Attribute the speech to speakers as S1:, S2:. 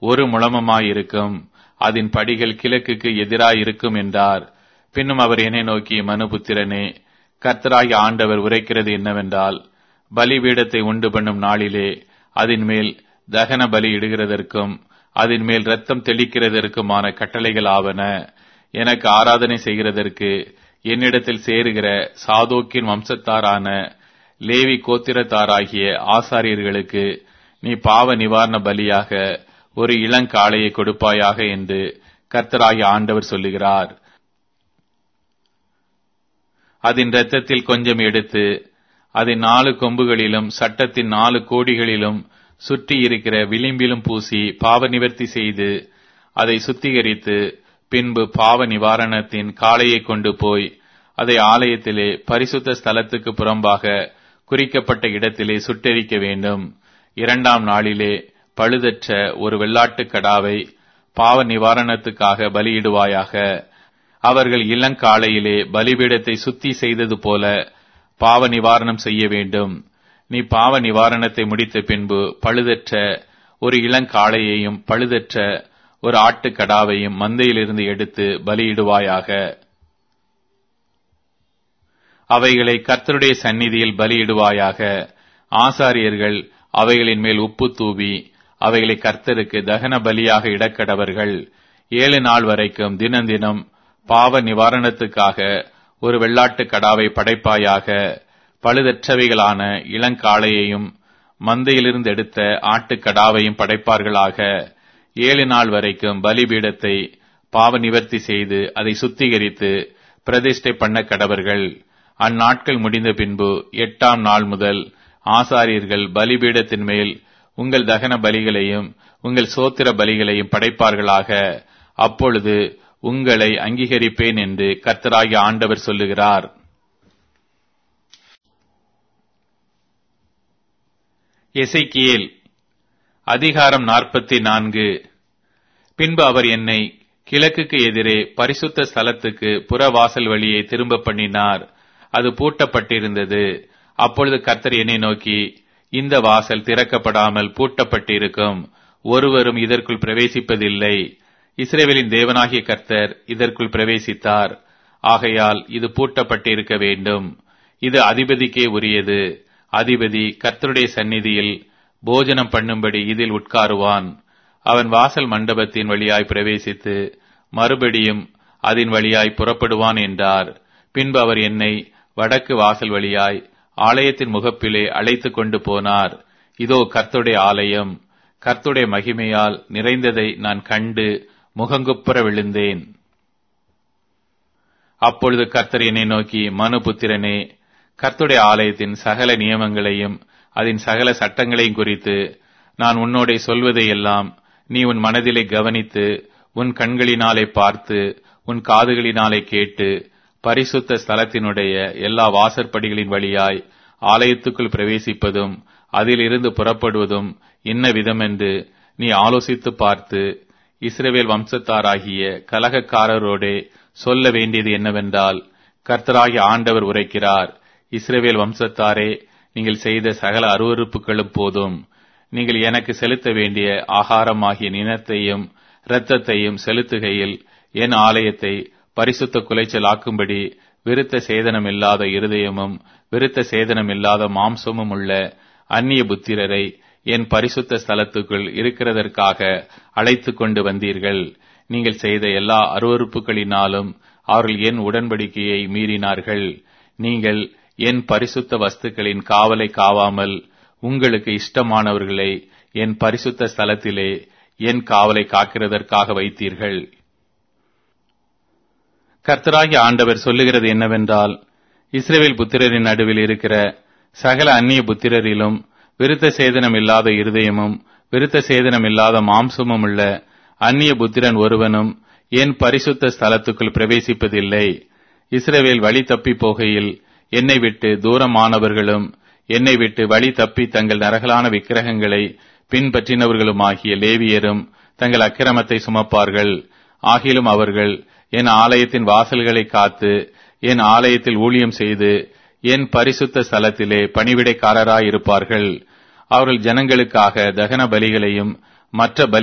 S1: ஒரு முழமுமாயிருக்கும் அதன் படிகள் கிழக்குக்கு எதிராயிருக்கும் என்றார் பின்னும் அவர் என்னை நோக்கி மனுபுத்திரனே கர்த்தராகி ஆண்டவர் உரைக்கிறது என்னவென்றால் பலிபீடத்தை உண்டு பண்ணும் நாளிலே அதன் மேல் தகன பலி இடுகிறதற்கும் அதன் மேல் ரத்தம் தெளிக்கிறதற்குமான கட்டளைகள் ஆவன எனக்கு ஆராதனை செய்கிறதற்கு என்னிடத்தில் சேருகிற சாதோக்கின் வம்சத்தாரான லேவி கோத்திரத்தாராகிய ஆசாரியர்களுக்கு நீ பாவ நிவாரண பலியாக ஒரு இளங்காளையை கொடுப்பாயாக என்று கர்த்தராகிய ஆண்டவர் சொல்லுகிறார் அதன் இரத்தத்தில் கொஞ்சம் எடுத்து அதன் நாலு கொம்புகளிலும் சட்டத்தின் நாலு கோடிகளிலும் சுற்றி இருக்கிற விளிம்பிலும் பூசி பாவ நிவர்த்தி செய்து அதை சுத்திகரித்து பின்பு பாவ நிவாரணத்தின் காளையை கொண்டு போய் அதை ஆலயத்திலே பரிசுத்த ஸ்தலத்துக்கு புறம்பாக குறிக்கப்பட்ட இடத்திலே சுட்டெரிக்க வேண்டும் இரண்டாம் நாளிலே பழுதற்ற ஒரு வெள்ளாட்டுக் கடாவை பாவ நிவாரணத்துக்காக பலியிடுவாயாக அவர்கள் இளங்காலையிலே பலிபீடத்தை சுத்தி செய்தது போல பாவ நிவாரணம் செய்ய வேண்டும் நீ பாவ நிவாரணத்தை முடித்த பின்பு பழுதற்ற ஒரு இளங்காளையையும் பழுதற்ற ஒரு ஆட்டுக்கடாவையும் மந்தையிலிருந்து எடுத்து பலியிடுவாயாக அவைகளை கர்த்தருடைய சந்நிதியில் பலியிடுவாயாக ஆசாரியர்கள் அவைகளின் மேல் உப்பு தூவி அவைகளை கர்த்தருக்கு தகன பலியாக இடக்கடவர்கள் ஏழு நாள் வரைக்கும் தினந்தினம் பாவ நிவாரணத்துக்காக ஒரு வெள்ளாட்டு கடாவை படைப்பாயாக பழுதற்றவைகளான இளங்காளையையும் மந்தையிலிருந்து எடுத்த ஆட்டுக்கடாவையும் படைப்பார்களாக ஏழு நாள் வரைக்கும் பலிபீடத்தை பாவ நிவர்த்தி செய்து அதை சுத்திகரித்து பிரதிஷ்டை பண்ண கடவர்கள் அந்நாட்கள் முடிந்த பின்பு எட்டாம் நாள் முதல் ஆசாரியர்கள் பலிபீடத்தின் மேல் உங்கள் தகன பலிகளையும் உங்கள் சோத்திர பலிகளையும் படைப்பார்களாக அப்பொழுது உங்களை அங்கீகரிப்பேன் என்று கர்த்தராகிய ஆண்டவர் சொல்லுகிறார் எசைக்கியேல் அதிகாரம் நாற்பத்தி நான்கு பின்பு அவர் என்னை கிழக்குக்கு எதிரே பரிசுத்த ஸ்தலத்துக்கு புறவாசல் வழியை திரும்ப பண்ணினார் அது பூட்டப்பட்டிருந்தது அப்பொழுது கர்த்தர் என்னை நோக்கி இந்த வாசல் திறக்கப்படாமல் பூட்டப்பட்டிருக்கும் ஒருவரும் இதற்குள் பிரவேசிப்பதில்லை இஸ்ரேவேலின் தேவனாகிய கர்த்தர் இதற்குள் பிரவேசித்தார் ஆகையால் இது பூட்டப்பட்டிருக்க வேண்டும் இது அதிபதிக்கே உரியது அதிபதி கர்த்தருடைய சந்நிதியில் போஜனம் பண்ணும்படி இதில் உட்காருவான் அவன் வாசல் மண்டபத்தின் வழியாய் பிரவேசித்து மறுபடியும் அதன் வழியாய் புறப்படுவான் என்றார் பின்பு அவர் என்னை வடக்கு வாசல் வழியாய் ஆலயத்தின் முகப்பிலே அழைத்து கொண்டு போனார் இதோ கர்த்துடைய ஆலயம் கர்த்துடைய மகிமையால் நிறைந்ததை நான் கண்டு முகங்குப்புற விழுந்தேன் அப்பொழுது கர்த்தர் என்னை நோக்கி மனுபுத்திரனே கர்த்துடைய ஆலயத்தின் சகல நியமங்களையும் அதன் சகல சட்டங்களையும் குறித்து நான் உன்னோடே சொல்வதையெல்லாம் நீ உன் மனதிலே கவனித்து உன் கண்களினாலே பார்த்து உன் காதுகளினாலே கேட்டு பரிசுத்த ஸ்தலத்தினுடைய எல்லா வாசற்படிகளின் வழியாய் ஆலயத்துக்குள் பிரவேசிப்பதும் அதிலிருந்து புறப்படுவதும் என்ன விதமென்று நீ ஆலோசித்து பார்த்து இஸ்ரவேல் வம்சத்தாராகிய கலகக்காரரோடே சொல்ல வேண்டியது என்னவென்றால் கர்த்தராகிய ஆண்டவர் உரைக்கிறார் இஸ்ரவேல் வம்சத்தாரே நீங்கள் செய்த சகல அருவறுப்புகளும் போதும் நீங்கள் எனக்கு செலுத்த வேண்டிய ஆகாரமாகிய நினத்தையும் இரத்தத்தையும் செலுத்துகையில் என் ஆலயத்தை பரிசுத்த குலைச்சலாக்கும்படி விருத்த சேதனம் இல்லாத இருதயமும் விருத்த சேதனம் இல்லாத மாம்சமும் உள்ள அந்நிய புத்திரரை என் பரிசுத்த ஸ்தலத்துக்குள் இருக்கிறதற்காக அழைத்து கொண்டு வந்தீர்கள் நீங்கள் செய்த எல்லா அருவறுப்புகளினாலும் அவர்கள் என் உடன்படிக்கையை மீறினார்கள் நீங்கள் என் பரிசுத்த வஸ்துக்களின் காவலை காவாமல் உங்களுக்கு இஷ்டமானவர்களை என் பரிசுத்த ஸ்தலத்திலே என் காவலை காக்கிறதற்காக வைத்தீர்கள் கர்த்தராகிய ஆண்டவர் சொல்லுகிறது என்னவென்றால் இஸ்ரேவேல் புத்திரரின் நடுவில் இருக்கிற சகல அந்நிய புத்திரரிலும் விருத்த சேதனம் இல்லாத இருதயமும் விருத்த சேதனம் இல்லாத மாம்சமும் உள்ள அந்நிய புத்திரன் ஒருவனும் என் பரிசுத்த ஸ்தலத்துக்குள் பிரவேசிப்பதில்லை இஸ்ரவேல் வழி தப்பி போகையில் என்னை விட்டு தூரமானவர்களும் என்னை விட்டு வழி தப்பி தங்கள் நரகலான விக்கிரகங்களை பின்பற்றினவர்களுமாகிய லேவியரும் தங்கள் அக்கிரமத்தை சுமப்பார்கள் ஆகிலும் அவர்கள் என் ஆலயத்தின் வாசல்களை காத்து என் ஆலயத்தில் ஊழியம் செய்து என் பரிசுத்த ஸ்தலத்திலே பணிவிடைக்காரராயிருப்பார்கள் அவர்கள் ஜனங்களுக்காக தகன பலிகளையும் மற்ற பலி